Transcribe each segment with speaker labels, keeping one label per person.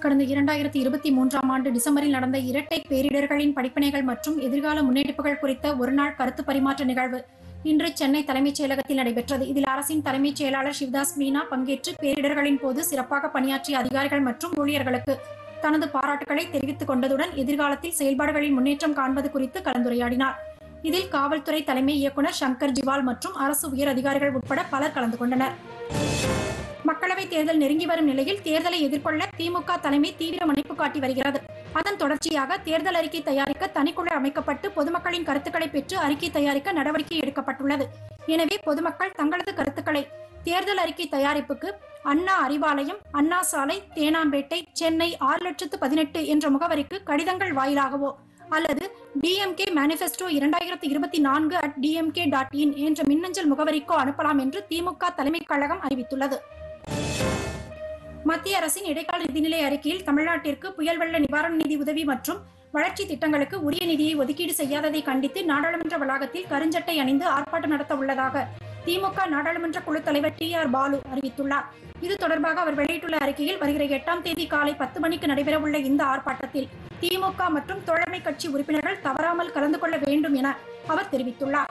Speaker 1: கடந்த இரண்டாயிரத்தி இருபத்தி மூன்றாம் ஆண்டு டிசம்பரில் நடந்த இரட்டை பேரிடர்களின் படிப்பினைகள் மற்றும் எதிர்கால முன்னெடுப்புகள் குறித்த ஒருநாள் கருத்து பரிமாற்ற நிகழ்வு இன்று சென்னை தலைமைச் செயலகத்தில் நடைபெற்றது இதில் அரசின் தலைமைச் செயலாளர் சிவதாஸ் மீனா பங்கேற்று பேரிடர்களின் போது சிறப்பாக பணியாற்றிய அதிகாரிகள் மற்றும் ஊழியர்களுக்கு தனது பாராட்டுகளை தெரிவித்துக் கொண்டதுடன் எதிர்காலத்தில் செயல்பாடுகளில் முன்னேற்றம் காண்பது குறித்து கலந்துரையாடினார் இதில் காவல்துறை தலைமை இயக்குனர் சங்கர் ஜிவால் மற்றும் அரசு உயர் அதிகாரிகள் உட்பட பலர் கலந்து கொண்டனர் மக்களவைத் தேர்தல் நெருங்கி வரும் நிலையில் தேர்தலை எதிர்கொள்ள திமுக தலைமை தீவிர முனைப்பு காட்டி வருகிறது அதன் தொடர்ச்சியாக தேர்தல் அறிக்கை தயாரிக்க தனிக்குழு அமைக்கப்பட்டு பொதுமக்களின் கருத்துக்களை பெற்று அறிக்கை தயாரிக்க நடவடிக்கை எடுக்கப்பட்டுள்ளது எனவே பொதுமக்கள் தங்களது கருத்துக்களை தேர்தல் அறிக்கை தயாரிப்புக்கு அண்ணா அறிவாலயம் அண்ணா சாலை தேனாம்பேட்டை சென்னை ஆறு லட்சத்து பதினெட்டு என்ற முகவரிக்கு கடிதங்கள் வாயிலாகவோ அல்லது டிஎம்கே மேனிஃபெஸ்டோ இரண்டாயிரத்தி இருபத்தி நான்கு அட் டிஎம்கே டாட் இன் என்ற மின்னஞ்சல் முகவரிக்கோ அனுப்பலாம் என்று திமுக தலைமைக் கழகம் அறிவித்துள்ளது மத்திய அரசின் இடைக்கால நிதிநிலை அறிக்கையில் தமிழ்நாட்டிற்கு புயல் வெள்ள நிவாரண நிதி உதவி மற்றும் வளர்ச்சி திட்டங்களுக்கு உரிய நிதியை ஒதுக்கீடு செய்யாததை கண்டித்து நாடாளுமன்ற வளாகத்தில் கருஞ்சட்டை அணிந்து ஆர்ப்பாட்டம் நடத்த உள்ளதாக திமுக நாடாளுமன்ற குழு தலைவர் டி ஆர் பாலு அறிவித்துள்ளார் இது தொடர்பாக அவர் வெளியிட்டுள்ள அறிக்கையில் வருகிற எட்டாம் தேதி காலை பத்து மணிக்கு நடைபெறவுள்ள இந்த ஆர்ப்பாட்டத்தில் திமுக மற்றும் தோழமை கட்சி உறுப்பினர்கள் தவறாமல் கலந்து கொள்ள வேண்டும் என அவர் தெரிவித்துள்ளார்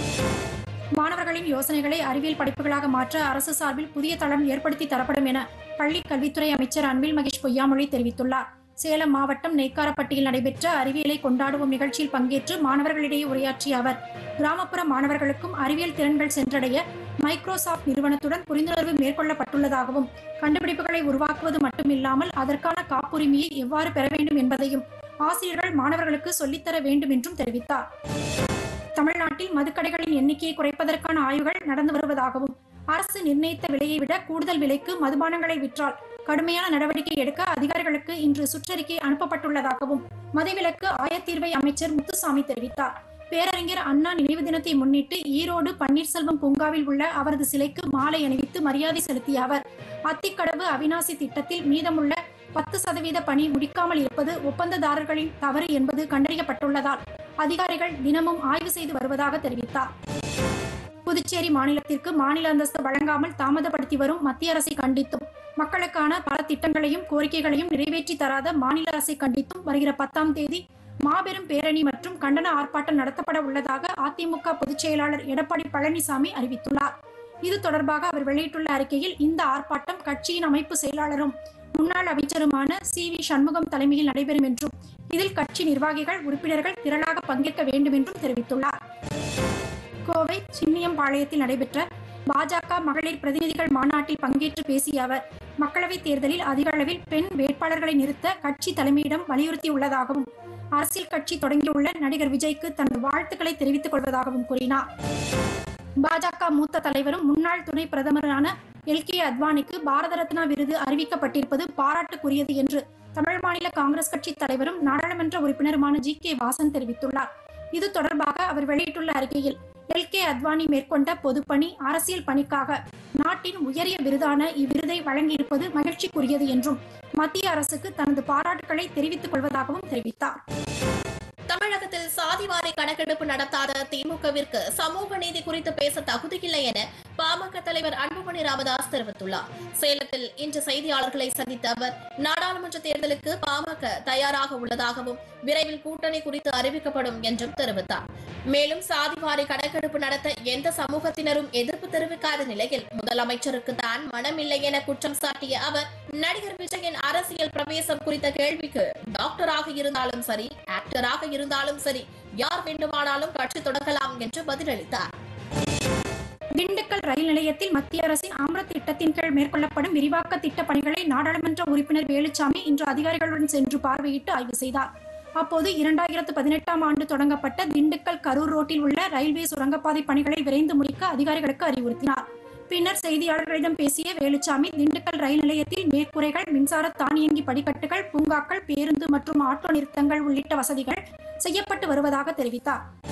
Speaker 1: மாணவர்களின் யோசனைகளை அறிவியல் படிப்புகளாக மாற்ற அரசு சார்பில் புதிய தளம் ஏற்படுத்தி தரப்படும் என பள்ளி கல்வித்துறை அமைச்சர் அன்பில் மகேஷ் பொய்யாமொழி தெரிவித்துள்ளார் சேலம் மாவட்டம் நெய்க்காரப்பட்டியில் நடைபெற்ற அறிவியலை கொண்டாடுவோம் நிகழ்ச்சியில் பங்கேற்று மாணவர்களிடையே உரையாற்றிய அவர் கிராமப்புற மாணவர்களுக்கும் அறிவியல் திறன்கள் சென்றடைய மைக்ரோசாப்ட் நிறுவனத்துடன் புரிந்துணர்வு மேற்கொள்ளப்பட்டுள்ளதாகவும் கண்டுபிடிப்புகளை உருவாக்குவது மட்டுமில்லாமல் அதற்கான காப்புரிமையை எவ்வாறு பெற வேண்டும் என்பதையும் ஆசிரியர்கள் மாணவர்களுக்கு சொல்லித்தர வேண்டும் என்றும் தெரிவித்தார் தமிழ்நாட்டில் மதுக்கடைகளின் எண்ணிக்கையை குறைப்பதற்கான ஆய்வுகள் நடந்து வருவதாகவும் அரசு நிர்ணயித்த விலையை விட கூடுதல் விலைக்கு மதுபானங்களை விற்றால் கடுமையான நடவடிக்கை எடுக்க அதிகாரிகளுக்கு இன்று சுற்றறிக்கை அனுப்பப்பட்டுள்ளதாகவும் மதுவிலக்கு ஆயத்தீர்வை அமைச்சர் முத்துசாமி தெரிவித்தார் பேரறிஞர் அண்ணா நினைவு தினத்தை முன்னிட்டு ஈரோடு பன்னீர்செல்வம் பூங்காவில் உள்ள அவரது சிலைக்கு மாலை அணிவித்து மரியாதை செலுத்திய அவர் அத்திக்கடவு அவிநாசி திட்டத்தில் மீதமுள்ள பத்து சதவீத பணி முடிக்காமல் இருப்பது ஒப்பந்ததாரர்களின் தவறு என்பது கண்டறியப்பட்டுள்ளதால் அதிகாரிகள் தினமும் ஆய்வு செய்து வருவதாக தெரிவித்தார் புதுச்சேரி மாநிலத்திற்கு மாநில அந்தஸ்து வழங்காமல் தாமதப்படுத்தி வரும் மத்திய அரசை கண்டித்தும் மக்களுக்கான பல திட்டங்களையும் கோரிக்கைகளையும் நிறைவேற்றி தராத மாநில அரசை கண்டித்தும் வருகிற பத்தாம் தேதி மாபெரும் பேரணி மற்றும் கண்டன ஆர்ப்பாட்டம் நடத்தப்பட உள்ளதாக அதிமுக பொதுச் செயலாளர் எடப்பாடி பழனிசாமி அறிவித்துள்ளார் இது தொடர்பாக அவர் வெளியிட்டுள்ள அறிக்கையில் இந்த ஆர்ப்பாட்டம் கட்சியின் அமைப்பு செயலாளரும் முன்னாள் அமைச்சருமான சி வி சண்முகம் தலைமையில் நடைபெறும் என்றும் இதில் கட்சி நிர்வாகிகள் உறுப்பினர்கள் திரளாக பங்கேற்க வேண்டும் என்றும் தெரிவித்துள்ளார் கோவை சின்னியம்பாளையத்தில் நடைபெற்ற பாஜக மகளிர் பிரதிநிதிகள் மாநாட்டில் பங்கேற்று பேசிய அவர் மக்களவைத் தேர்தலில் அதிக அளவில் பெண் வேட்பாளர்களை நிறுத்த கட்சி தலைமையிடம் வலியுறுத்தியுள்ளதாகவும் அரசியல் கட்சி தொடங்கியுள்ள நடிகர் விஜய்க்கு தனது வாழ்த்துக்களை தெரிவித்துக் கொள்வதாகவும் கூறினார் பாஜக மூத்த தலைவரும் முன்னாள் துணை பிரதமரான எல் கே அத்வானிக்கு பாரத ரத்னா விருது அறிவிக்கப்பட்டிருப்பது பாராட்டுக்குரியது என்று தமிழ் மாநில காங்கிரஸ் கட்சி தலைவரும் நாடாளுமன்ற உறுப்பினருமான ஜி கே வாசன் தெரிவித்துள்ளார் இது தொடர்பாக அவர் வெளியிட்டுள்ள அறிக்கையில் எல் கே அத்வானி மேற்கொண்ட பொதுப்பணி அரசியல் பணிக்காக நாட்டின் உயரிய விருதான இவ்விருதை வழங்கியிருப்பது மகிழ்ச்சிக்குரியது என்றும் மத்திய அரசுக்கு தனது பாராட்டுக்களை தெரிவித்துக் கொள்வதாகவும் தெரிவித்தார்
Speaker 2: தமிழகத்தில் சாதிவாரி கணக்கெடுப்பு நடத்தாத திமுகவிற்கு சமூக நீதி குறித்து பேச தகுதியில்லை என பாமக தலைவர் அன்புமணி ராமதாஸ் தெரிவித்துள்ளார் சேலத்தில் இன்று செய்தியாளர்களை சந்தித்த அவர் நாடாளுமன்ற தேர்தலுக்கு பாமக தயாராக உள்ளதாகவும் விரைவில் கூட்டணி குறித்து அறிவிக்கப்படும் என்றும் தெரிவித்தார் மேலும் சாதிவாரி கணக்கெடுப்பு நடத்த எந்த சமூகத்தினரும் எதிர்ப்பு தெரிவிக்காத நிலையில் முதலமைச்சருக்கு தான் மனமில்லை என குற்றம் சாட்டிய அவர் நடிகர் விஜயின் அரசியல் பிரவேசம் குறித்த கேள்விக்கு டாக்டராக இருந்தாலும் சரி ஆக்டராக இருந்தாலும் சரி யார் வேண்டுமானாலும் கட்சி தொடங்கலாம் என்று பதிலளித்தார்
Speaker 1: திண்டுக்கல் ரயில் நிலையத்தில் மத்திய அரசின் அம்ருத் திட்டத்தின் கீழ் மேற்கொள்ளப்படும் விரிவாக்க திட்ட பணிகளை நாடாளுமன்ற உறுப்பினர் வேலுச்சாமி இன்று அதிகாரிகளுடன் சென்று பார்வையிட்டு ஆய்வு செய்தார் அப்போது இரண்டாயிரத்து பதினெட்டாம் ஆண்டு தொடங்கப்பட்ட திண்டுக்கல் கரூர் ரோட்டில் உள்ள ரயில்வே சுரங்கப்பாதை பணிகளை விரைந்து முடிக்க அதிகாரிகளுக்கு அறிவுறுத்தினார் பின்னர் செய்தியாளர்களிடம் பேசிய வேலுச்சாமி திண்டுக்கல் ரயில் நிலையத்தில் மேற்கூரைகள் மின்சார தானியங்கி படிக்கட்டுகள் பூங்காக்கள் பேருந்து மற்றும் ஆட்டோ நிறுத்தங்கள் உள்ளிட்ட வசதிகள் செய்யப்பட்டு வருவதாக தெரிவித்தார்